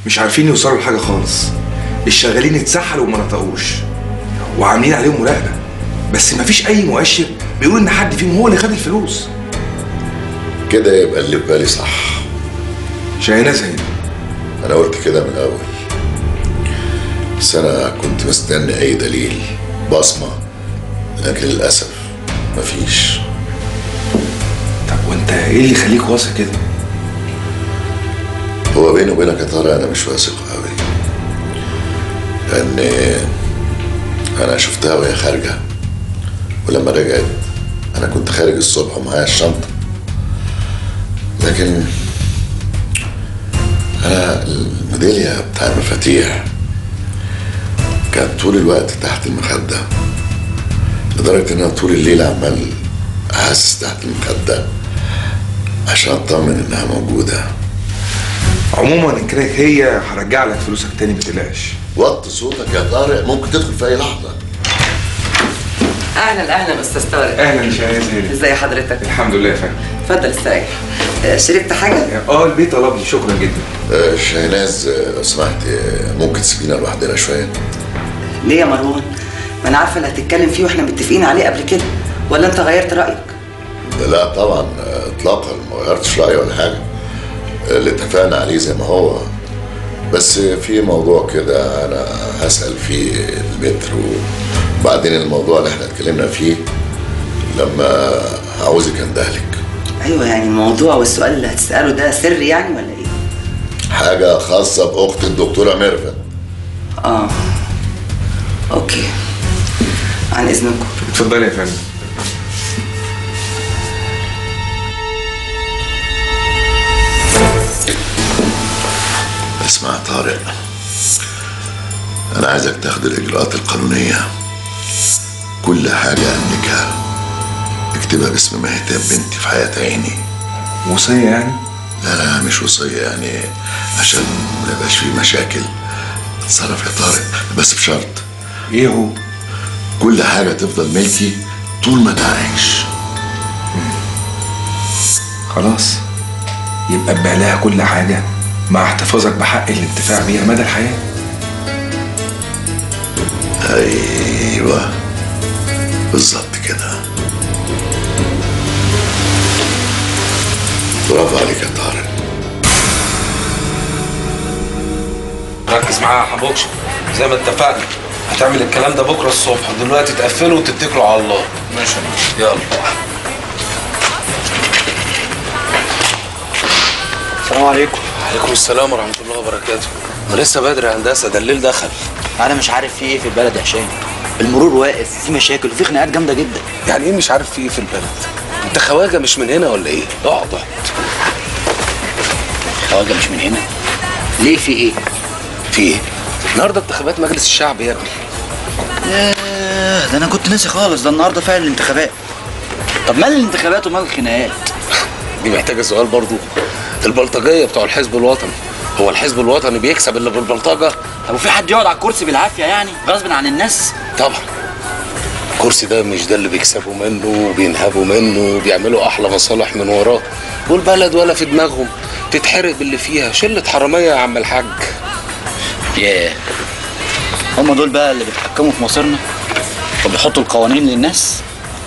مش عارفين يوصلوا لحاجه خالص الشغالين اتسحلوا وما نطقوش وعاملين عليهم مراقبه بس مفيش اي مؤشر بيقول ان حد فيهم هو اللي خد الفلوس كده يبقى اللي في بالي صح شاهناز هنا انا قلت كده من الاول بس انا كنت مستني اي دليل بصمه لكن للاسف مفيش طب وانت ايه اللي يخليك واثق كده هو بيني وبينك يا طارق انا مش واثق قوي لان انا شفتها وهي خارجه ولما رجعت انا كنت خارج الصبح ومعايا الشنطه لكن انا الميداليه بتاع المفاتيح كانت طول الوقت تحت المخده لدرجه ان انا طول الليل عمال احسس تحت المخده عشان اطمن انها موجوده عموما ان كانت هي هرجع لك فلوسك تاني ما تقلقش وطي صوتك يا طارق ممكن تدخل في اي لحظه اهلا اهلا استاذ طارق اهلا شاهناز هنا ازي حضرتك الحمد لله يا فندم اتفضل استريح آه، شربت حاجه اه البيت طلبني شكرا جدا آه، شاهناز آه، لو سمحت آه، ممكن تسيبينا لوحدنا شويه ليه يا مروان ما انا عارفه اللي هتتكلم فيه واحنا متفقين عليه قبل كده ولا انت غيرت رايك لا طبعا آه، اطلاقا ما غيرتش رايي ولا حاجه آه، اللي اتفقنا عليه زي ما هو بس في موضوع كده انا هسال فيه المتر وبعدين الموضوع اللي احنا اتكلمنا فيه لما عاوزك اندهلك ايوه يعني الموضوع والسؤال اللي هتساله ده سر يعني ولا ايه حاجه خاصه باخت الدكتوره ميرفت اه اوكي عن اذنكم اتفضلي يا فندم اسمع يا طارق انا عايزك تاخد الاجراءات القانونيه كل حاجه املكها اكتبها باسم مهتاب بنتي في حياه عيني وصيه يعني لا لا مش وصيه يعني عشان ما يبقاش في مشاكل اتصرف يا طارق بس بشرط ايه هو كل حاجه تفضل ملكي طول ما انا عايش خلاص يبقى اتبقى لها كل حاجه مع احتفاظك بحق الانتفاع بيها مدى الحياه ايوه بالظبط كده برافو عليك يا طارق ركز معايا يا حبوكش زي ما اتفقنا هتعمل الكلام ده بكره الصبح ودلوقتي تقفلوا وتتكلوا على الله ماشي يلا السلام عليكم عليكم السلام ورحمه الله وبركاته ما لسه بدري يا هندسه ده الليل دخل انا مش عارف في ايه في البلد يا هشام المرور واقف وفي مشاكل وفي خناقات جامده جدا يعني ايه مش عارف في ايه في البلد انت خواجه مش من هنا ولا ايه اقعد اقعد خواجه مش من هنا ليه في ايه في ايه النهارده انتخابات مجلس الشعب يا ابني ياه ده انا كنت ناسي خالص ده النهارده فعلا الانتخابات طب مال الانتخابات ومال الخناقات دي محتاجه سؤال برضو البلطجيه بتوع الحزب الوطني هو الحزب الوطني بيكسب الا بالبلطجه طب وفي حد يقعد على الكرسي بالعافيه يعني غصب عن الناس طبعا الكرسي ده مش ده اللي بيكسبوا منه وبينهبوا منه وبيعملوا احلى مصالح من وراه والبلد ولا في دماغهم تتحرق باللي فيها شله حراميه يا عم الحاج ياه هم دول بقى اللي بيتحكموا في مصيرنا وبيحطوا القوانين للناس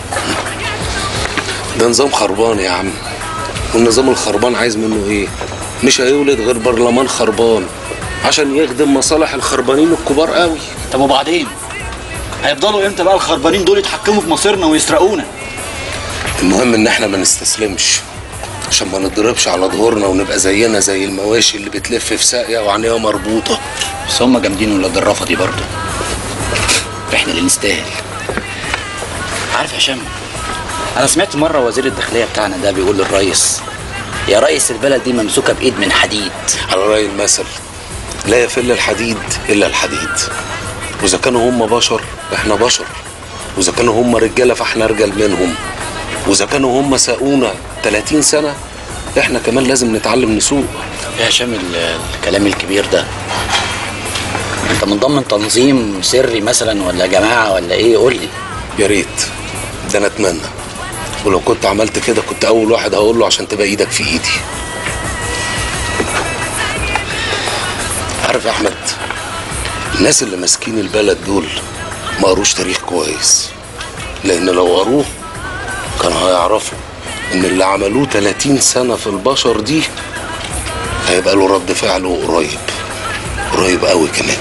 ده نظام خربان يا عم والنظام الخربان عايز منه ايه مش هيولد غير برلمان خربان عشان يخدم مصالح الخربانين الكبار قوي طب وبعدين هيفضلوا امتى بقى الخربانين دول يتحكموا في مصيرنا ويسرقونا المهم ان احنا ما نستسلمش عشان ما نضربش على ظهورنا ونبقى زينا زي المواشي اللي بتلف في ساقية وعينيها مربوطة بس هم جامدين ولاد الرفض دي برضه احنا اللي نستاهل عارف يا هشام انا سمعت مره وزير الداخليه بتاعنا ده بيقول للريس يا ريس البلد دي ممسوكه بايد من حديد على رأي المثل لا يفل الحديد إلا الحديد وإذا كانوا هم بشر إحنا بشر وإذا كانوا هم رجالة فإحنا أرجل منهم وإذا كانوا هم ساقونا 30 سنة إحنا كمان لازم نتعلم نسوق يا هشام ال- الكلام الكبير ده انت منضم تنظيم سري مثلا ولا جماعه ولا ايه قول لي يا ريت ده أنا أتمنى ولو كنت عملت كده كنت أول واحد هقول له عشان تبقى إيدك في إيدي عارف يا احمد الناس اللي ماسكين البلد دول ما قروش تاريخ كويس لان لو قروه كانوا هيعرفوا ان اللي عملوه 30 سنه في البشر دي هيبقى له رد فعله قريب قريب قوي كمان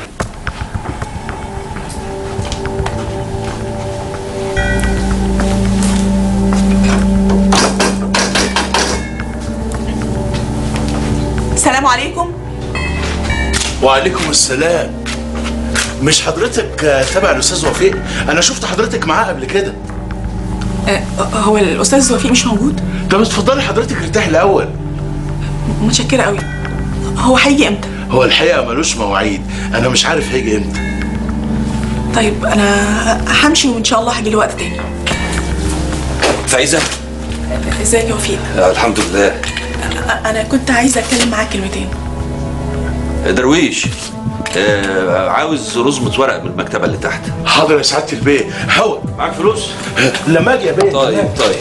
السلام عليكم وعليكم السلام مش حضرتك آه، تبع الاستاذ وفيق انا شفت حضرتك معاه قبل كده آه، هو الاستاذ وفيق مش موجود طب اتفضلي حضرتك ارتاحي الاول متشكره قوي هو هيجي امتى هو الحقيقه ملوش مواعيد انا مش عارف هيجي امتى طيب انا همشي وان شاء الله هاجي له وقت تاني فايزه ازيك يا وفيق الحمد لله أ- انا كنت عايزه اتكلم معاك كلمتين درويش آه عاوز رزمة ورق من المكتبة اللي تحت حاضر يا سعاده البيه هوا معاك فلوس؟ لما اجي يا بيه طيب طيب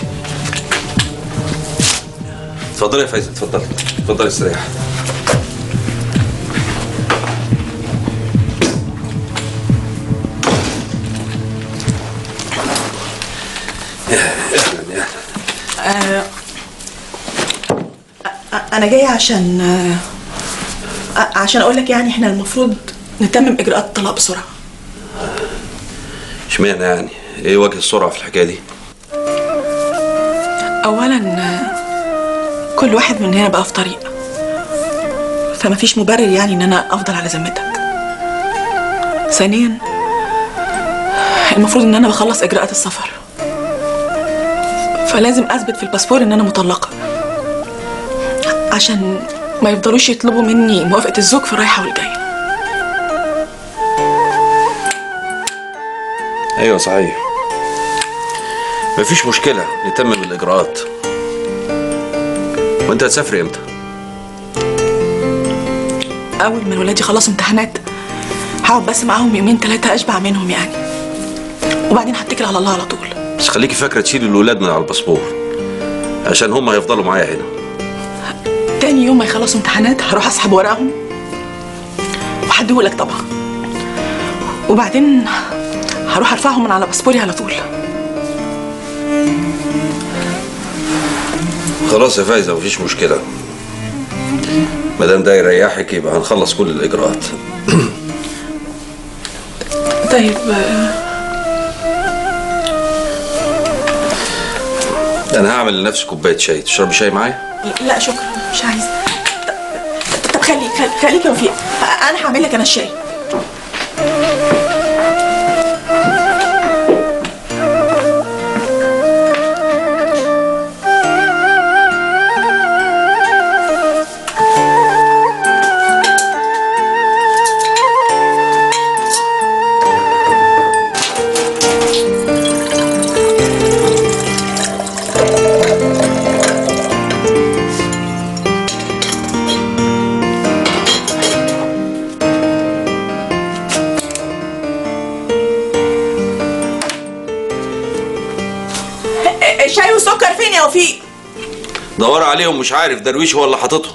اتفضلي يا فايزة اتفضلي اتفضلي استريح اهلا اهلا أ- انا جايه عشان آه، أ- عشان اقول لك يعني احنا المفروض نتمم اجراءات الطلاق بسرعه اشمعنى يعني؟ ايه وجه السرعة في الحكاية دي؟ اولا آه، كل واحد مننا بقى في طريق فما فيش مبرر يعني ان انا افضل على ذمتك ثانيا المفروض ان انا بخلص اجراءات السفر فلازم اثبت في الباسبور ان انا مطلقه عشان ما يفضلوش يطلبوا مني موافقه الزوج في الرايحه والجايه ايوه صحيح مفيش مشكلة نتمم الإجراءات وأنت هتسافري إمتى؟ اول ما ولادي خلصوا امتحانات هقعد بس معاهم يومين ثلاثه اشبع منهم يعني وبعدين هتكل على الله على طول بس خليكي فاكرة تشيلي الولاد من على الباسبور عشان هم هيفضلوا معايا هنا تاني يوم ما يخلصوا امتحانات هروح اسحب ورقهم وهديهولك طبعا وبعدين هروح ارفعهم من على باسبوري على طول خلاص يا فايزة مفيش مشكلة مادام ده يريحك يبقى هنخلص كل الإجراءات طيب آه، أنا هعمل لنفسي كوباية شاي تشربي شاي معايا؟ لا شكرا مش عايزه طب- طب خليك خليك- خليك يا وفيق انا هعمل لك انا الشاي الشاي والسكر فين يا وفيق دور عليهم مش عارف درويش هو اللي حاططهم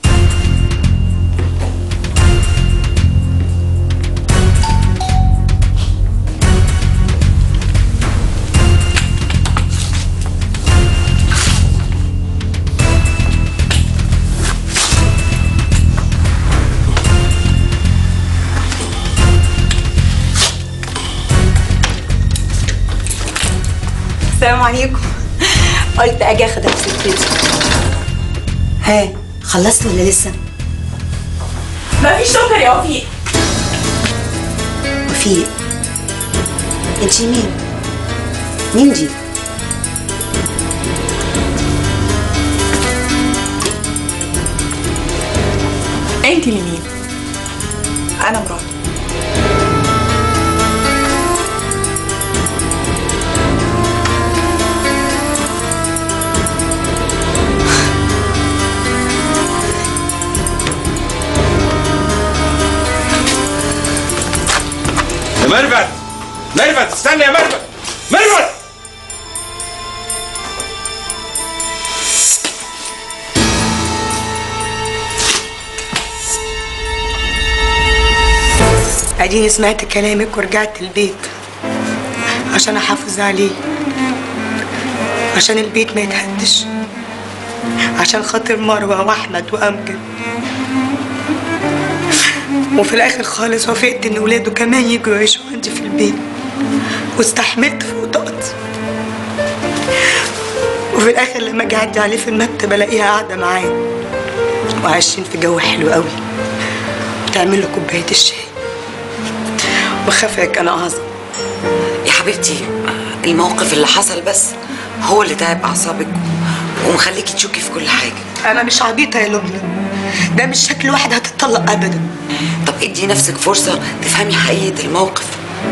السلام عليكم قلت اجي اخدها في سكتي ها خلصت ولا لسه مفيش سكر يا وفيق وفي انت مين مين دي انت اللي مين انا مراتي يا مربد مربد استنى يا مربد مربد اديني سمعت كلامك ورجعت البيت عشان احافظ عليه عشان البيت ما يتهدش عشان خاطر مروه واحمد وامجد وفي الاخر خالص وافقت ان ولاده كمان يجوا يعيشوا عندي في البيت واستحملت فوق طاقتي وفي الاخر لما اجي اعدي عليه في المكتب الاقيها قاعده معاه وعايشين في جو حلو قوي بتعمل له كوبايه الشاي وخافك انا اعظم يا حبيبتي الموقف اللي حصل بس هو اللي تعب اعصابك ومخليكي تشكي في كل حاجه انا مش عبيطه يا لبنى ده مش شكل واحد هتطلق ابدا طب ادي نفسك فرصه تفهمي حقيقه الموقف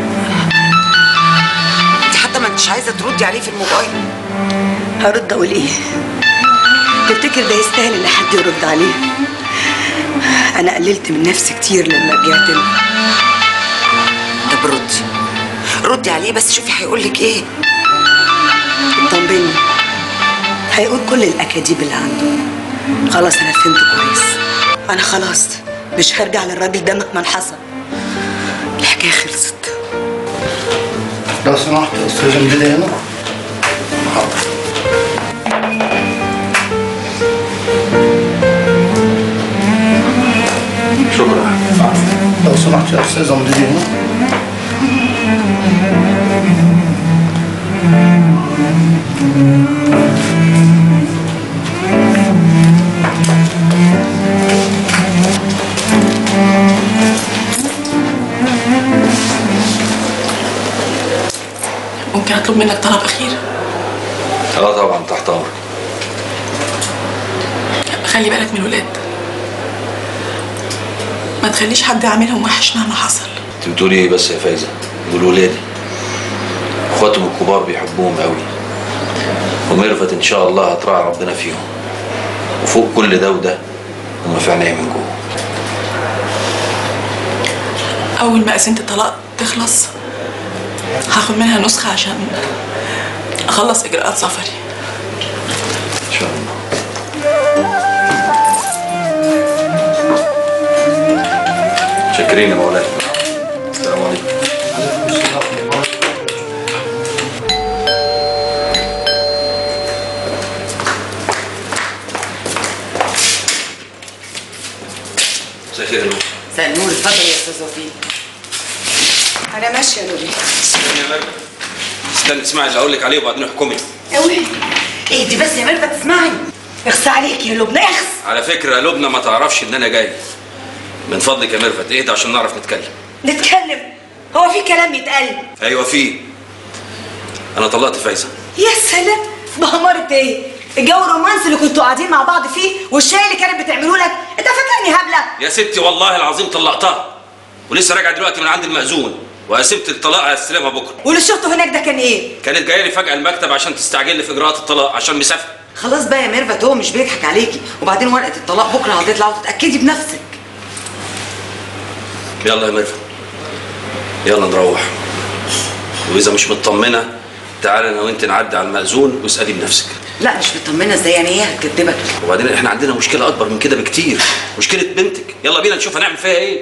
انت حتى ما انتش عايزه تردي عليه في الموبايل هرد اقول ايه تفتكر ده يستاهل ان حد يرد عليه انا قللت من نفسي كتير لما رجعت له طب ردي ردي عليه بس شوفي هيقول لك ايه طمني هيقول كل الاكاذيب اللي عنده خلاص انا فهمت كويس انا خلاص مش هرجع للراجل ده مهما حصل الحكايه خلصت لو سمحت استاذ مجدي هنا شكرا لو سمحت يا استاذ مجدي هنا ممكن اطلب منك طلب اخير اه طبعا تحت امرك خلي بالك من الولاد ما تخليش حد يعملهم وحش مهما حصل انت بتقولي ايه بس يا فايزه دول ولادي اخواتهم الكبار بيحبوهم قوي وميرفت ان شاء الله هتراعي ربنا فيهم وفوق كل ده وده هم في عينيا من جوه اول ما قسيمه الطلاق تخلص هاخد منها نسخه عشان اخلص اجراءات سفري ان شاء الله شاكرين يا مولاي السلام عليكم مساء الخير يا نور. مساء النور اتفضل يا استاذ وفيق انا ماشيه يا لبنى استني يا مريم استني اسمعي اللي اقول لك عليه وبعدين احكمي قوي ايه دي بس يا ميرفت تسمعي اخص عليك يا لبنى اخص على فكره لبنى ما تعرفش ان انا جاي من فضلك يا ميرفت اهدى عشان نعرف نتكلم نتكلم هو في كلام يتقال ايوه في انا طلقت فايزه يا سلام بهمرة ايه الجو الرومانسي اللي كنتوا قاعدين مع بعض فيه والشاي اللي كانت بتعملوه لك انت فاكرني هبله يا ستي والله العظيم طلقتها ولسه راجع دلوقتي من عند المأذون وقسمت الطلاق هستلمها بكره واللي شفته هناك ده كان ايه كانت جايه لي فجاه المكتب عشان تستعجل لي في اجراءات الطلاق عشان مسافر خلاص بقى يا ميرفت هو مش بيضحك عليكي وبعدين ورقه الطلاق بكره هتطلع وتتاكدي بنفسك يلا يا ميرفت يلا نروح واذا مش مطمنه تعالى انا وانت نعدي على المأذون واسالي بنفسك لا مش مطمنه ازاي يعني ايه هتكدبك وبعدين احنا عندنا مشكله اكبر من كده بكتير مشكله بنتك يلا بينا نشوف هنعمل فيها ايه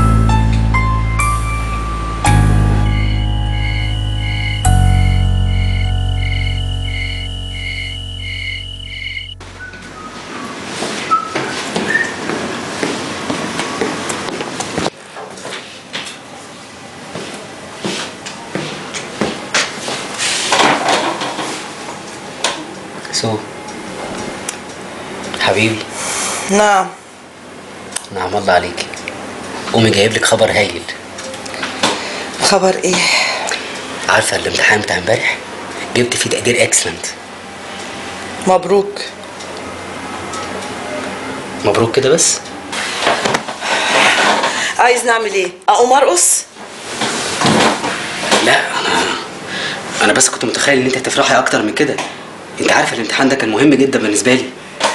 سو حبيبي نعم نعم الله عليكي قومي جايب لك خبر هايل خبر ايه عارفه الامتحان بتاع امبارح جبت فيه تقدير اكسلنت مبروك مبروك كده بس عايز نعمل ايه اقوم ارقص لا انا انا بس كنت متخيل ان انت هتفرحي اكتر من كده انت عارفه الامتحان ده كان مهم جدا بالنسبه لي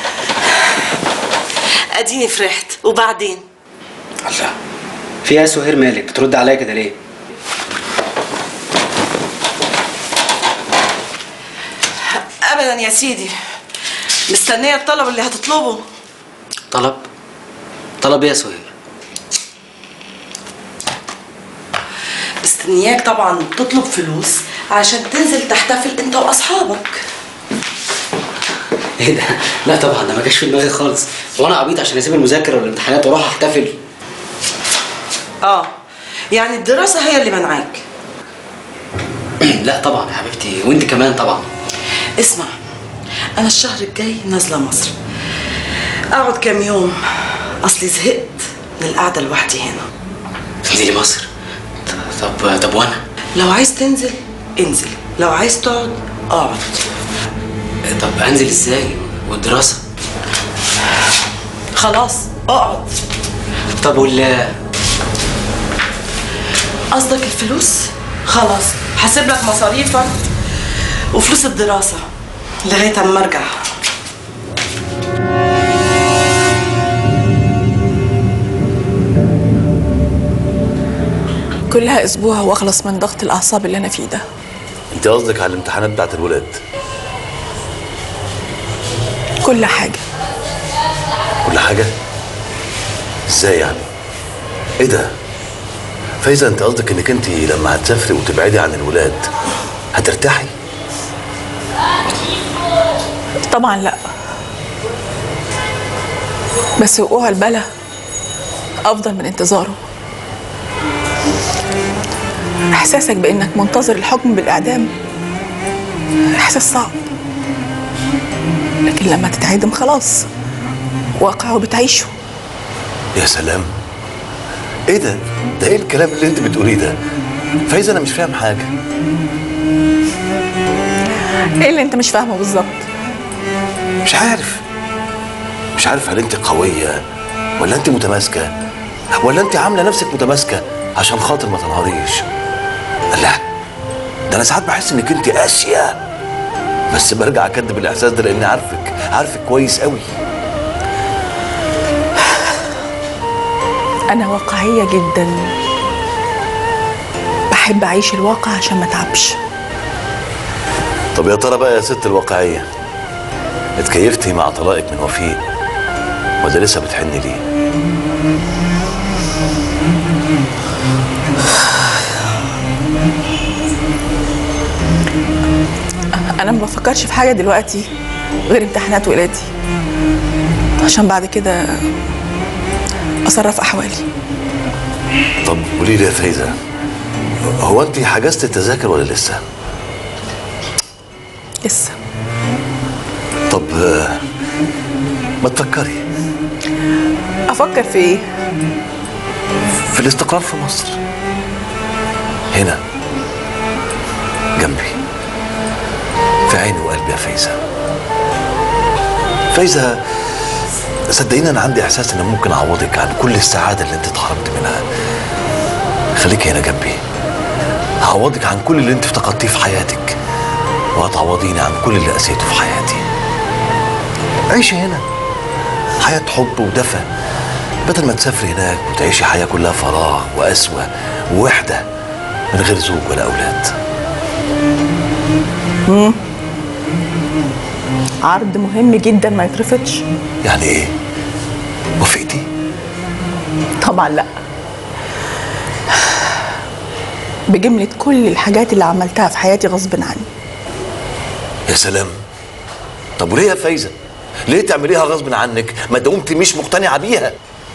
اديني فرحت وبعدين الله في ايه يا سهير مالك بترد عليا كده ليه ابدا يا سيدي مستنيه الطلب اللي هتطلبه طلب طلب ايه يا سهير مستنياك طبعا تطلب فلوس عشان تنزل تحتفل انت واصحابك ايه ده؟ لا طبعا ده ما جاش في دماغي خالص وانا عبيط عشان اسيب المذاكره والامتحانات واروح احتفل اه يعني الدراسه هي اللي منعاك لا طبعا يا حبيبتي وانت كمان طبعا اسمع انا الشهر الجاي نازله مصر اقعد كام يوم اصلي زهقت من القعده لوحدي هنا تنزلي مصر طب طب وانا لو عايز تنزل انزل لو عايز تقعد اقعد طب انزل ازاي والدراسه خلاص اقعد طب وال قصدك الفلوس خلاص هسيب لك مصاريفك وفلوس الدراسه لغايه اما ارجع كلها اسبوع واخلص من ضغط الاعصاب اللي انا فيه ده انت قصدك على الامتحانات بتاعت الولاد كل حاجه كل حاجه ازاي يعني ايه ده فايزه انت قصدك انك انت لما هتسافري وتبعدي عن الولاد هترتاحي طبعا لا بس وقوع البلا افضل من انتظاره احساسك بانك منتظر الحكم بالاعدام احساس صعب لكن لما تتعدم خلاص واقعه بتعيشه يا سلام ايه ده ده ايه الكلام اللي انت بتقوليه ده فايزه انا مش فاهم حاجه ايه اللي انت مش فاهمه بالظبط مش عارف مش عارف هل انت قويه ولا انت متماسكه ولا انت عامله نفسك متماسكه عشان خاطر ما تنهاريش لا ده انا ساعات بحس انك انت قاسيه بس برجع اكدب الاحساس ده لاني عارفك عارفك كويس قوي انا واقعيه جدا بحب اعيش الواقع عشان ما اتعبش طب يا ترى بقى يا ست الواقعيه اتكيفتي مع طلاقك من وفيق ولا لسه بتحني ليه انا ما بفكرش في حاجه دلوقتي غير امتحانات ولادي عشان بعد كده اصرف احوالي طب قولي لي يا فايزه هو انت حجزت التذاكر ولا لسه لسه طب آه، ما تفكري افكر في ايه في الاستقرار في مصر هنا جنبي في عيني وقلبي يا فايزه فايزه صدقيني انا عندي احساس ان ممكن اعوضك عن كل السعاده اللي انت اتحرمت منها خليكي هنا جنبي هعوضك عن كل اللي انت افتقدتيه في حياتك وهتعوضيني عن كل اللي قسيته في حياتي عيشي هنا حياة حب ودفى بدل ما تسافري هناك وتعيشي حياة كلها فراغ وقسوة ووحدة من غير زوج ولا أولاد مم. عرض مهم جدا ما يترفضش يعني إيه؟ وافقتي؟ طبعا لا بجملة كل الحاجات اللي عملتها في حياتي غصب عني يا سلام طب وليه يا فايزة؟ ليه تعمليها غصب عنك ما دمت مش مقتنعة بيها؟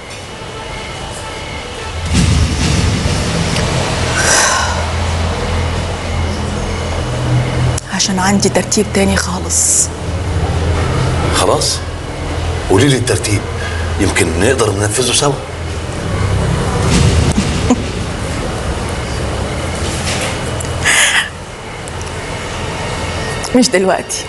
عشان عندي ترتيب تاني خالص خلاص قولي لي الترتيب يمكن نقدر ننفذه سوا مش دلوقتي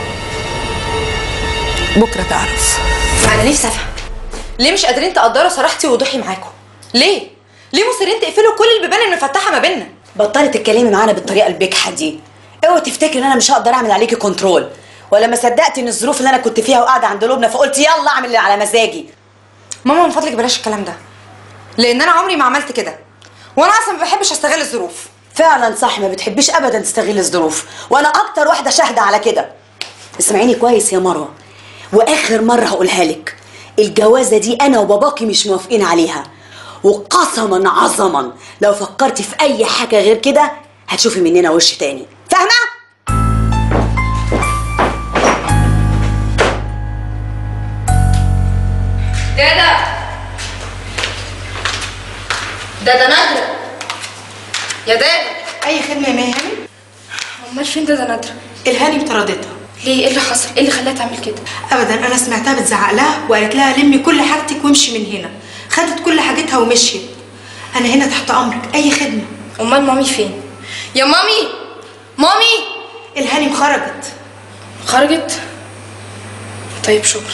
بكرة تعرف انا نفسي افهم ليه مش قادرين تقدروا صراحتي ووضوحي معاكم ليه ليه مصرين تقفلوا كل البيبان المفتحه ما بيننا بطلي تتكلمي معانا بالطريقه البجحه دي اوعي تفتكري ان انا مش هقدر اعمل عليكي كنترول ولا ما صدقتي ان الظروف اللي انا كنت فيها وقاعده عند لبنى فقلت يلا اعمل اللي على مزاجي ماما من فضلك بلاش الكلام ده لان انا عمري ما عملت كده وانا اصلا ما بحبش استغل الظروف فعلا صح ما بتحبيش ابدا تستغلي الظروف وانا اكتر واحده شاهده على كده اسمعيني كويس يا مروه واخر مره هقولها لك الجوازه دي انا وباباكي مش موافقين عليها وقسما عظما لو فكرتي في اي حاجه غير كده هتشوفي مننا وش تاني فاهمه دادا دادا نادرة يا دادا اي خدمه يا ماهر امال فين دادا نادرة الهاني طردتها ليه ايه اللي حصل ايه اللي خلاها تعمل كده ابدا انا سمعتها بتزعق لها وقالت لها لمي كل حاجتك وامشي من هنا خدت كل حاجتها ومشيت انا هنا تحت امرك اي خدمه امال مامي فين يا مامي مامي الهانم خرجت خرجت طيب شكرا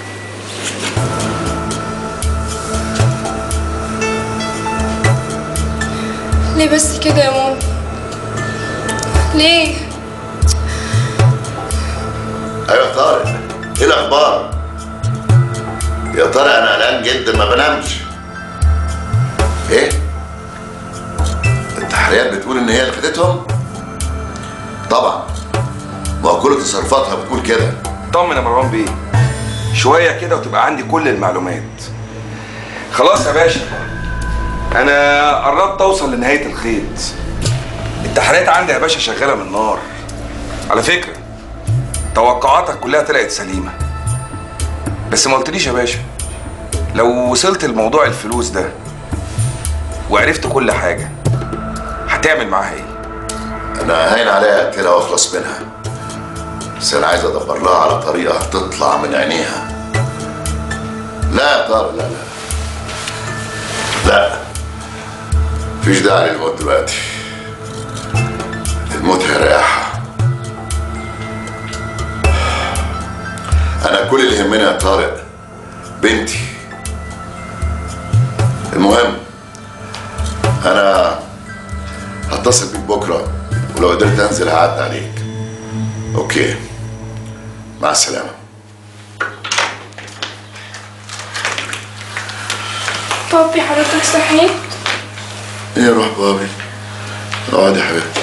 ليه بس كده يا ماما ليه ايوه يا طارق ايه الاخبار يا طارق انا قلقان جدا ما بنامش ايه التحريات بتقول ان هي اللي خدتهم طبعا ما هو كل تصرفاتها بتقول كده طمن يا مروان بيه شويه كده وتبقى عندي كل المعلومات خلاص يا باشا انا قربت اوصل لنهايه الخيط التحريات عندي يا باشا شغاله من نار على فكره توقعاتك كلها طلعت سليمه بس ما قلتليش يا باشا لو وصلت لموضوع الفلوس ده وعرفت كل حاجه هتعمل معاها ايه انا هين عليها اقتلها واخلص منها بس انا عايز ادبر لها على طريقه تطلع من عينيها لا يا طارق لا لا لا مفيش داعي للموت دلوقتي الموت هيريحها انا كل اللي يهمني يا طارق بنتي المهم انا هتصل بيك بكره ولو قدرت انزل هعدي عليك اوكي مع السلامه بابي حضرتك صحيت ايه روح بابي اقعد يا حبيبتي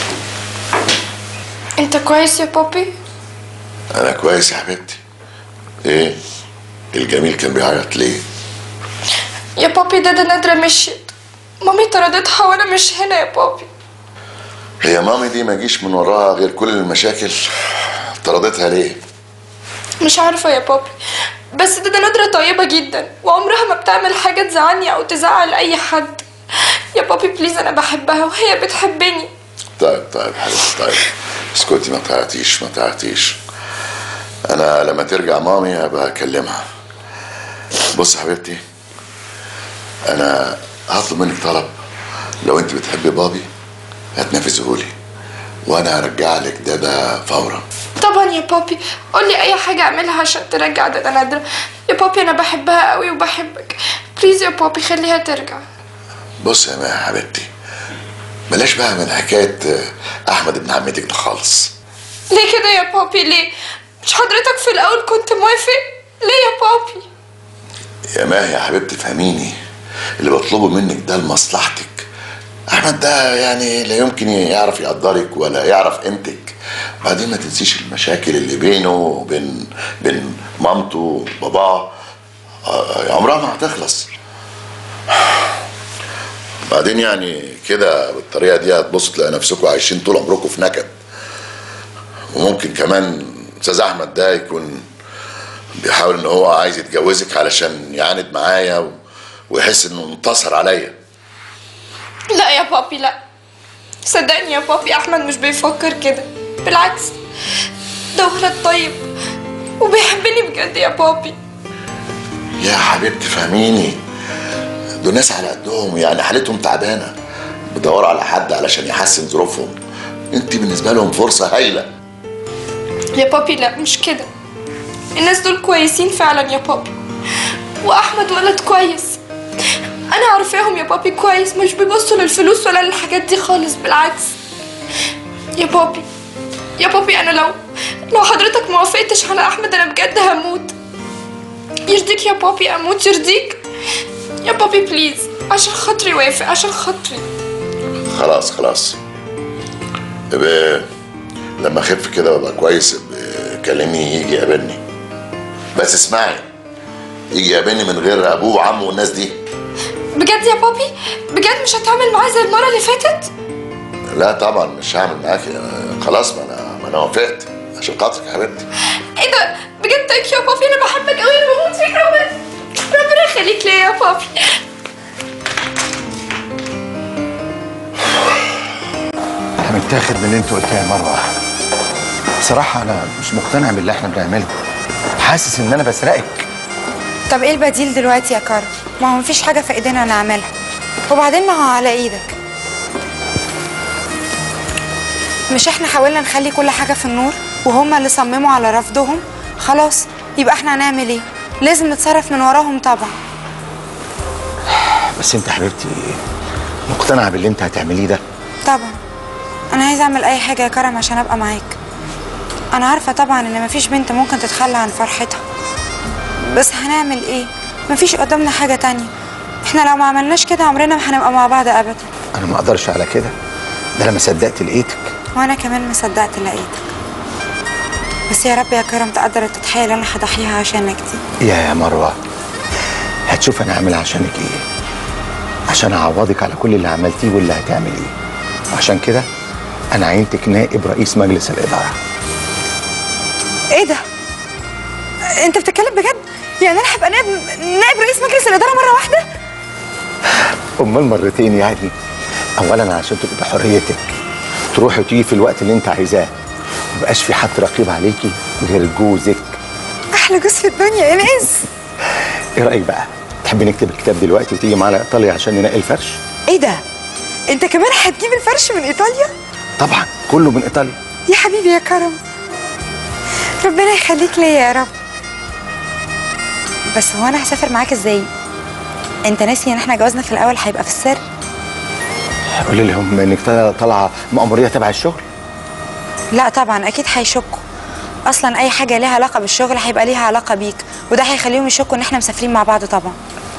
انت كويس يا بابي انا كويس يا حبيبتي ايه الجميل كان بيعيط ليه يا بابي دادا نادرة مشيت مامي طردتها وانا مش هنا يا بابي هي مامي دي ما جيش من وراها غير كل المشاكل طردتها ليه مش عارفة يا بابي بس دادا نادرة طيبة جدا وعمرها ما بتعمل حاجة تزعلني أو تزعل أي حد يا بابي بليز أنا بحبها وهي بتحبني طيب طيب حبيبتي طيب اسكتي ما تعيطيش ما تعيطيش انا لما ترجع مامي هبقى اكلمها بص يا حبيبتي انا هطلب منك طلب لو انت بتحبي بابي هتنفذه لي وانا هرجع لك دادا فورا طبعا يا بابي قولي أي حاجة أعملها عشان ترجع دادا نادرة يا بابي أنا بحبها قوي وبحبك بليز يا بابي خليها ترجع بص يا ماهي حبيبتي بلاش بقى من حكايه آه، احمد ابن عمتك ده خالص ليه كده يا بابي ليه مش حضرتك في الأول كنت موافق ليه يا بابي يا ماهي يا حبيبتي فهميني اللي بطلبه منك ده لمصلحتك احمد ده يعني لا يمكن يعرف يقدرك ولا يعرف قيمتك بعدين ما تنسيش المشاكل اللي بينه وبين بين مامته وباباه آه، عمرها ما هتخلص بعدين يعني كده بالطريقه دي هتبصوا تلاقي نفسكم عايشين طول عمركم في نكد وممكن كمان استاذ احمد ده يكون بيحاول ان هو عايز يتجوزك علشان يعاند معايا و... ويحس انه انتصر عليا لا يا بابي لا صدقني يا بابي احمد مش بيفكر كده بالعكس ده ولد طيب وبيحبني بجد يا بابي يا حبيبتي فهميني دول ناس على قدهم يعني حالتهم تعبانه بيدوروا على حد علشان يحسن ظروفهم انت بالنسبه لهم فرصه هايله يا بابي لا مش كده الناس دول كويسين فعلا يا بابي واحمد ولد كويس انا عارفاهم يا بابي كويس مش بيبصوا للفلوس ولا للحاجات دي خالص بالعكس يا بابي يا بابي انا لو لو حضرتك ما وافقتش على احمد انا بجد هموت يرضيك يا بابي اموت يرضيك يا بابي بليز عشان خاطري وافق عشان خاطري خلاص خلاص ابقى لما اخف كده وابقى كويس ابقى كلمني يجي يقابلني بس اسمعي يجي يقابلني من غير ابوه وعمه والناس دي بجد يا بابي بجد مش هتعمل معايا زي المره اللي فاتت لا طبعا مش هعمل معاكي أنا خلاص ما انا ما انا وافقت عشان خاطرك يا حبيبتي ايه ده بجد ثانك يو يا بابي انا بحبك قوي انا بموت فيك ربنا ربنا يخليك ليا يا بابي انا متاخد من اللي انت قلتيه يا مروه بصراحه انا مش مقتنع باللي احنا بنعمله حاسس ان انا بسرقك طب ايه البديل دلوقتي يا كارل ما هو مفيش حاجه في ايدينا نعملها وبعدين ما هو على ايدك مش احنا حاولنا نخلي كل حاجه في النور وهما اللي صمموا على رفضهم خلاص يبقى احنا هنعمل ايه لازم نتصرف من وراهم طبعا بس انت حبيبتي مقتنعه باللي انت هتعمليه ده طبعا انا عايزه اعمل اي حاجه يا كرم عشان ابقى معاك انا عارفه طبعا ان مفيش بنت ممكن تتخلى عن فرحتها بس هنعمل ايه مفيش قدامنا حاجه تانية احنا لو ما عملناش كده عمرنا ما هنبقى مع بعض ابدا انا ما اقدرش على كده ده انا ما صدقت لقيتك وانا كمان ما صدقت لقيتك بس يا رب يا كرم تقدر التضحيه اللي انا هضحيها عشانك دي يا يا مروه هتشوف انا عامل عشانك ايه عشان اعوضك على كل اللي عملتيه واللي هتعمليه وعشان كده انا عينتك نائب رئيس مجلس الاداره ايه ده انت بتتكلم بجد يعني انا هبقى نائب نائب رئيس مجلس الاداره مره واحده امال مرتين يعني اولا عشان تبقي بحريتك تروحي وتيجي في الوقت اللي انت عايزاه مبقاش في حد رقيب عليكي غير جوزك احلى جوز في الدنيا يا ناس ايه رايك بقى تحبي نكتب الكتاب دلوقتي وتيجي معانا ايطاليا عشان ننقي الفرش ايه ده انت كمان هتجيب الفرش من ايطاليا طبعا كله من ايطاليا يا حبيبي يا كرم ربنا يخليك ليا يا رب بس هو انا هسافر معاك ازاي انت ناسي ان احنا جوازنا في الاول هيبقى في السر قولي لهم انك طالعه مأموريه تبع الشغل لا طبعا اكيد هيشكوا اصلا اي حاجه ليها علاقه بالشغل هيبقى ليها علاقه بيك وده هيخليهم يشكوا ان احنا مسافرين مع بعض طبعا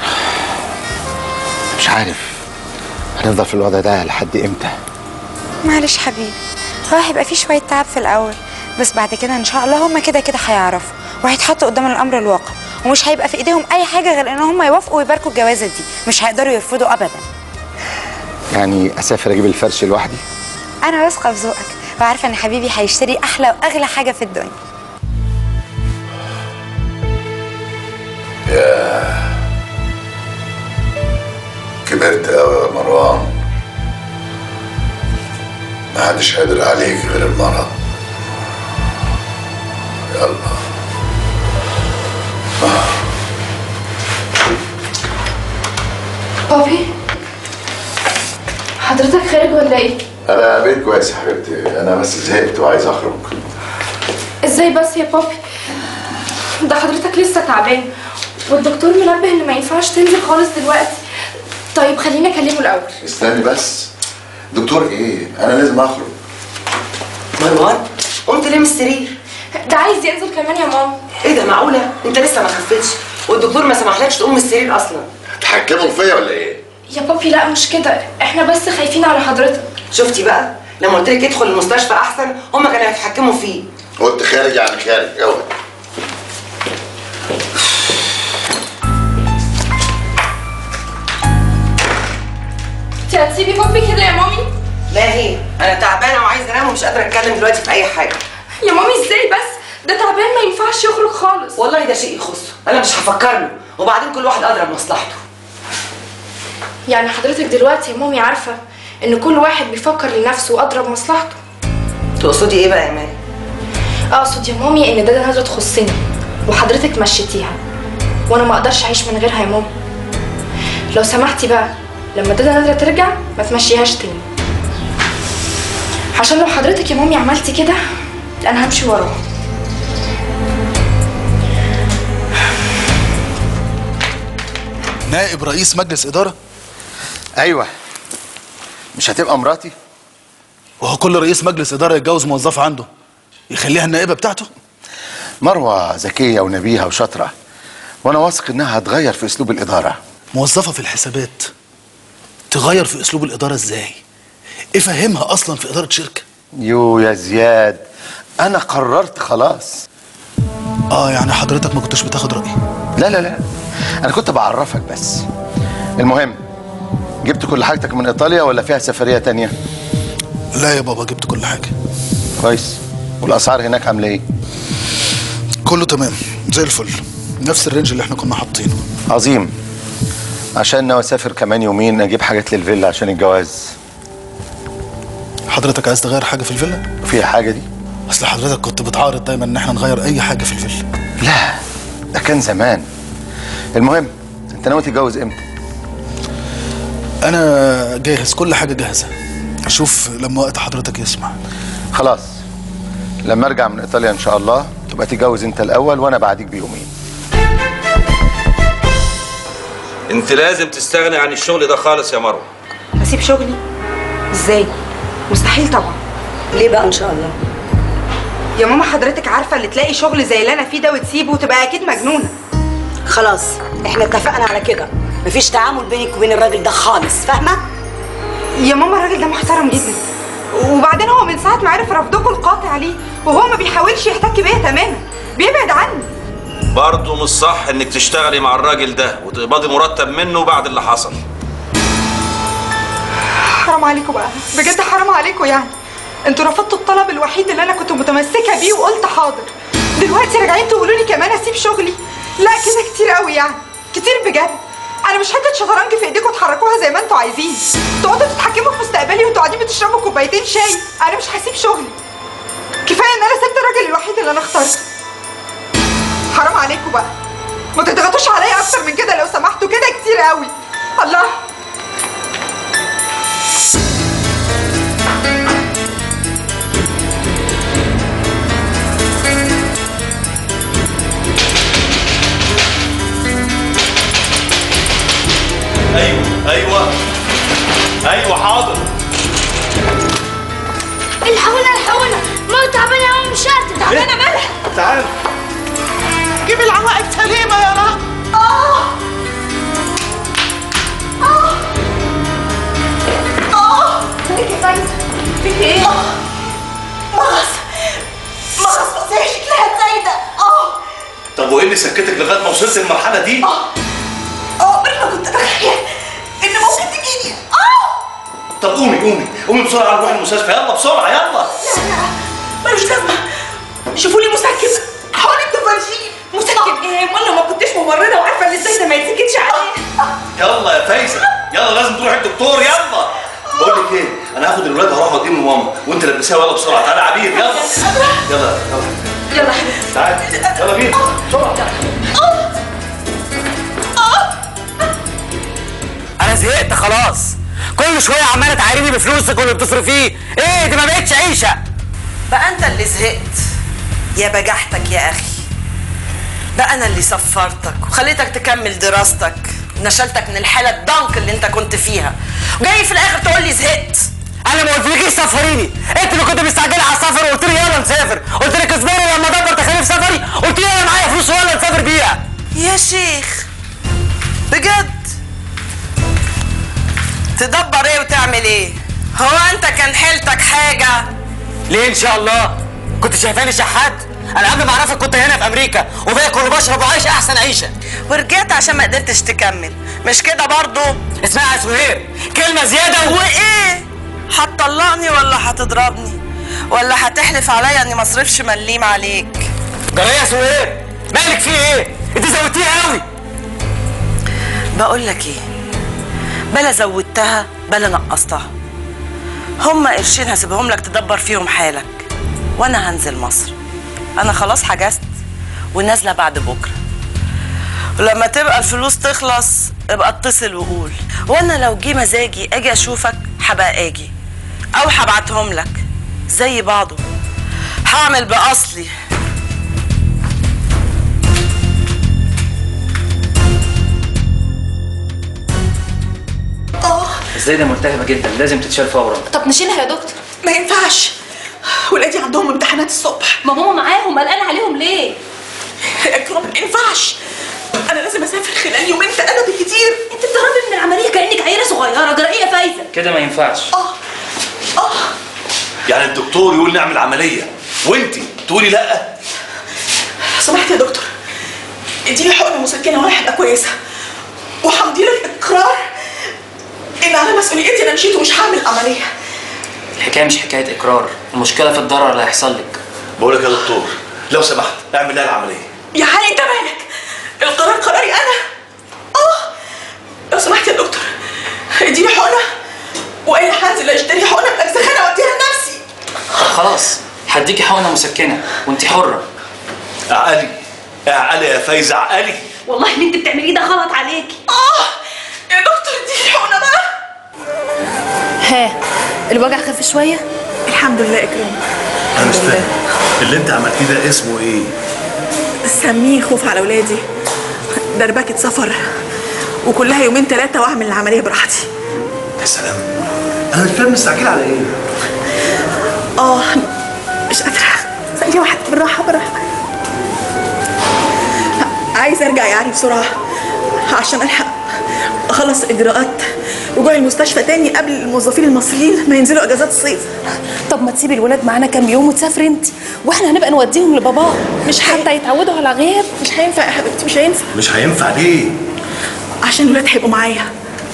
مش عارف هنفضل في الوضع ده لحد امتى معلش حبيبي هو هيبقى فيه شويه تعب في الاول بس بعد كده ان شاء الله هما كده كده هيعرفوا وهيتحطوا قدام الامر الواقع ومش هيبقى في ايديهم اي حاجه غير ان هم يوافقوا ويباركوا الجوازه دي مش هيقدروا يرفضوا ابدا يعني اسافر اجيب الفرش لوحدي انا واثقه في ذوقك وعارفه ان حبيبي هيشتري احلى واغلى حاجه في الدنيا يا كبرت قوي يا مروان ما حدش قادر عليك غير المرض يلا بابي حضرتك خارج ولا ايه انا بيت كويس يا حبيبتي انا بس زهقت وعايز اخرج ازاي بس يا بابي ده حضرتك لسه تعبان والدكتور منبه ان ما ينفعش تنزل خالص دلوقتي طيب خليني اكلمه الاول استني بس دكتور ايه انا لازم اخرج مروان قمت ليه من السرير ده عايز ينزل كمان يا ماما ايه ده معقوله انت لسه ما خفتش والدكتور ما سمحلكش تقوم من السرير اصلا تحكموا فيا ولا ايه يا بابي لا مش كده احنا بس خايفين على حضرتك شفتي بقى لما قلت لك ادخل المستشفى احسن هما كانوا هيتحكموا فيه قلت خارج يعني خارج اوعى انت هتسيبي بابي كده يا مامي لا هي انا تعبانه وعايزه انام ومش قادره اتكلم دلوقتي في اي حاجه يا مامي ازاي بس ده تعبان ما ينفعش يخرج خالص والله ده شيء يخصه انا مش هفكر له وبعدين كل واحد ادرى بمصلحته يعني حضرتك دلوقتي يا مامي عارفه ان كل واحد بيفكر لنفسه وادرى بمصلحته تقصدي ايه بقى يا مالي اقصد يا مامي ان ده ده نظره تخصني وحضرتك مشيتيها وانا ما اقدرش اعيش من غيرها يا ماما لو سمحتي بقى لما دادا نادرة ترجع ما تمشيهاش تاني عشان لو حضرتك يا مامي عملتي كده انا همشي وراها نائب رئيس مجلس اداره ايوه مش هتبقى مراتي وهو كل رئيس مجلس اداره يتجوز موظفه عنده يخليها النائبه بتاعته مروه ذكيه ونبيهه وشاطره وانا واثق انها هتغير في اسلوب الاداره موظفه في الحسابات تغير في اسلوب الاداره ازاي ايه فهمها اصلا في اداره شركه يو يا زياد انا قررت خلاص اه يعني حضرتك ما كنتش بتاخد رايي لا لا لا انا كنت بعرفك بس المهم جبت كل حاجتك من ايطاليا ولا فيها سفريه تانية لا يا بابا جبت كل حاجه كويس والاسعار هناك عامله ايه كله تمام زي الفل نفس الرينج اللي احنا كنا حاطينه عظيم عشان ناوي اسافر كمان يومين اجيب حاجات للفيلا عشان الجواز حضرتك عايز تغير حاجه في الفيلا فيها حاجه دي اصل حضرتك كنت بتعارض دايما ان احنا نغير اي حاجه في الفيلا لا ده كان زمان المهم انت ناوي تتجوز امتى انا جاهز كل حاجه جاهزه اشوف لما وقت حضرتك يسمع خلاص لما ارجع من ايطاليا ان شاء الله تبقى تتجوز انت الاول وانا بعديك بيومين انت لازم تستغني عن الشغل ده خالص يا مروه هسيب شغلي ازاي مستحيل طبعا ليه بقى ان شاء الله يا ماما حضرتك عارفه اللي تلاقي شغل زي اللي انا فيه ده وتسيبه وتبقى اكيد مجنونه خلاص احنا اتفقنا على كده مفيش تعامل بينك وبين الراجل ده خالص فاهمه يا ماما الراجل ده محترم جدا وبعدين هو من ساعه ما عرف رفضكم القاطع ليه وهو ما بيحاولش يحتك بيا تماما بيبعد عني برضه مش صح انك تشتغلي مع الراجل ده وتقبضي مرتب منه بعد اللي حصل حرام عليكم بقى بجد حرام عليكم يعني انتوا رفضتوا الطلب الوحيد اللي انا كنت متمسكه بيه وقلت حاضر دلوقتي راجعين تقولوا لي كمان اسيب شغلي لا كده كتير قوي يعني كتير بجد انا مش حته شطرنج في ايديكم تحركوها زي ما انتوا عايزين تقعدوا تتحكموا في مستقبلي وانتوا قاعدين بتشربوا كوبايتين شاي انا مش هسيب شغلي كفايه ان انا سبت الراجل الوحيد اللي انا اخترته حرام عليكم بقى ما تضغطوش عليا اكتر من كده لو سمحتوا كده كتير قوي الله ايوه ايوه ايوه حاضر الحقونا الحقونا ما تعبانه قوي مش قادره تعبانة مالها تعال جيب العوائق سليمه يا رب اه اه اه مالك يا فايزه فيك ايه؟ مغص مغص بس هي شكلها زايده اه طب وايه اللي سكتك لغايه ما وصلت للمرحله دي؟ اه انا كنت اتخيل ان ممكن تجيني اه طب قومي قومي قومي بسرعه نروح المستشفى يلا بسرعه يلا ملوش لازمه شوفوا لي مسكن حاولي تفرجيه مسكن ايه وانا ما كنتش ممرضه وعارفه ان ازاي ده ما يتسكتش عليه يلا يا فايزه يلا لازم تروح الدكتور يلا بقول لك ايه انا هاخد الولاد هروح اوديهم لماما وانت لبسيها يلا بسرعه تعالى يا عبير يلا يلا يلا يلا حبيبي تعالى يلا بينا بسرعه انا زهقت خلاص كل شويه عماله تعايريني بفلوسك واللي بتصرفيه ايه دي ما بقتش عيشه بقى انت اللي زهقت يا بجحتك يا اخي بقى انا اللي صفرتك وخليتك تكمل دراستك نشلتك من الحاله الضنك اللي انت كنت فيها وجاي في الاخر تقول لي زهقت انا ما قلتلكيش سفريني انت اللي كنت مستعجله على السفر وقلت لي يلا نسافر قلت لك اصبري لما ادبر تكاليف سفري قلت لي انا معايا فلوس ولا نسافر بيها يا شيخ بجد تدبر ايه وتعمل ايه هو انت كان حيلتك حاجه ليه ان شاء الله كنت شايفاني شحات انا قبل ما اعرفك كنت هنا في امريكا وباكل وبشرب وعايش احسن عيشه ورجعت عشان ما قدرتش تكمل مش كده برضو اسمعي يا سهير كلمه زياده و... وايه هتطلقني ولا هتضربني ولا هتحلف عليا اني ما اصرفش مليم عليك جرايه يا سهير مالك في ايه انت زودتيها قوي بقول لك ايه بلا زودتها بلا نقصتها هما قرشين هسيبهم لك تدبر فيهم حالك وانا هنزل مصر انا خلاص حجزت ونازله بعد بكره ولما تبقى الفلوس تخلص ابقى اتصل وقول وانا لو جه مزاجي اجي اشوفك هبقى اجي او هبعتهم لك زي بعضه هعمل باصلي الزايده ملتهبه جدا لازم تتشال فورا طب نشيلها يا دكتور ما ينفعش ولادي عندهم امتحانات الصبح ما ماما معاهم قلقانه عليهم ليه يا اكرم ما ينفعش انا لازم اسافر خلال يومين ثلاثه بالكتير انت بتهربي من العمليه كانك عيله صغيره جرأيه يا فايزه كده ما ينفعش يعني الدكتور يقول نعمل عمليه وانت تقولي لا سمحت يا دكتور اديني حقنه مسكنه وانا هبقى كويسه وهمضي لك اقرار ان على مسؤوليتي انا مشيت ومش هعمل عمليه الحكايه مش حكايه اقرار المشكله في الضرر اللي هيحصل لك بقول لك يا دكتور لو سمحت اعمل لها العمليه يا علي انت مالك القرار قراري انا اه لو سمحت يا دكتور اديني حقنه وانا هنزل اشتري حقنه من الاجزخانه واديها لنفسي طب خلاص هديكي حقنه مسكنه وانت حره عقلي عقلي يا فايزه عقلي والله اللي انت بتعمليه ده غلط عليكي اه يا دكتور اديني حقنه بقى ها الوجع خف شويه الحمد لله اكرم انا مش فاهم اللي انت عملتيه ده اسمه ايه سميه خوف على ولادي دربكة سفر وكلها يومين ثلاثة واعمل العملية براحتي يا سلام انا مش فاهم مستعجل على ايه اه مش قادرة ثانية واحدة بالراحة بالراحة عايزة ارجع يا علي بسرعة عشان الحق اخلص اجراءات رجوع المستشفى تاني قبل الموظفين المصريين ما ينزلوا اجازات الصيف طب ما تسيبي الولاد معانا كام يوم وتسافري انت واحنا هنبقى نوديهم لبابا مش حتى يتعودوا على غياب مش هينفع يا حبيبتي مش هينفع مش هينفع ليه عشان الولاد هيبقوا معايا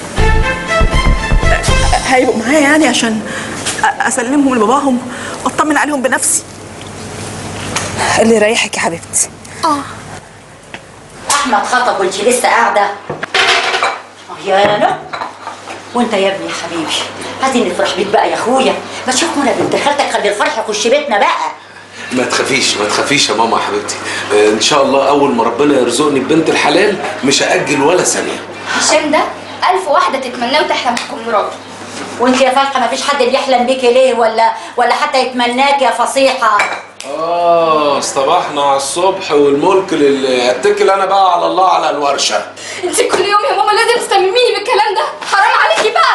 هيبقوا معايا يعني عشان أ- اسلمهم لباباهم واطمن عليهم بنفسي اللي يريحك يا حبيبتي اه احمد خطب وانت لسه قاعده اه يا انا وانت يا ابني يا حبيبي عايزين نفرح بيك بقى يا اخويا ما تشوف منى بنت خالتك خلي الفرح يخش بيتنا بقى ما تخافيش ما تخافيش يا ماما يا حبيبتي آه، ان شاء الله اول ما ربنا يرزقني ببنت الحلال مش هاجل ولا ثانيه هشام ده ألف واحدة تتمناه وتحلم تكون مراته وانت يا فالحه ما فيش حد بيحلم بيكي ليه ولا ولا حتى يتمناك يا فصيحه اه اصطبحنا على الصبح والملك لله اتكل انا بقى على الله على الورشه انت كل يوم يا ماما لازم تستمميني بالكلام ده حرام عليكي بقى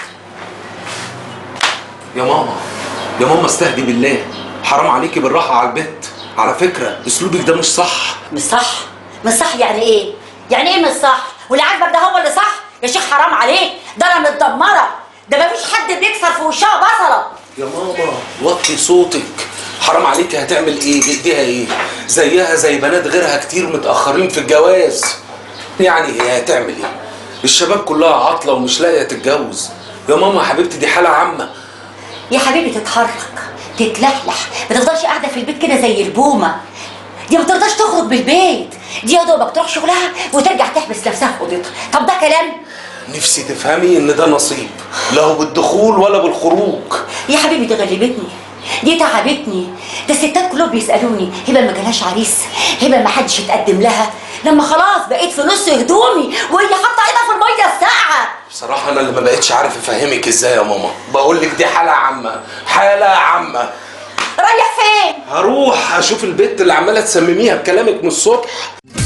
يا ماما يا ماما استهدي بالله حرام عليكي بالراحه على البيت على فكره اسلوبك ده مش صح مش صح مش صح يعني ايه يعني ايه مش صح واللي عاجبك ده هو اللي صح يا شيخ حرام عليك ده انا متدمره ده مفيش حد بيكسر في وشها بصله يا ماما وطي صوتك حرام عليكي هتعمل ايه بايديها ايه زيها زي بنات غيرها كتير متاخرين في الجواز يعني هي هتعمل ايه الشباب كلها عاطله ومش لاقيه تتجوز يا ماما يا حبيبتي دي حاله عامه يا حبيبي تتحرك تتلحلح ما تفضلش قاعده في البيت كده زي البومه دي ما ترضاش تخرج بالبيت دي يا دوبك تروح شغلها وترجع تحبس نفسها في اوضتها طب ده كلام نفسي تفهمي ان ده نصيب لا هو بالدخول ولا بالخروج يا حبيبي دي غلبتني دي تعبتني ده الستات كلهم بيسالوني هبه ما جالهاش عريس هبه ما حدش يتقدم لها لما خلاص بقيت في نص هدومي وهي حاطه ايدها في الميه الساقعه بصراحه انا اللي ما بقتش عارف افهمك ازاي يا ماما بقول لك دي حاله عامه حاله عامه رايح فين هروح اشوف البت اللي عماله تسمميها بكلامك من الصبح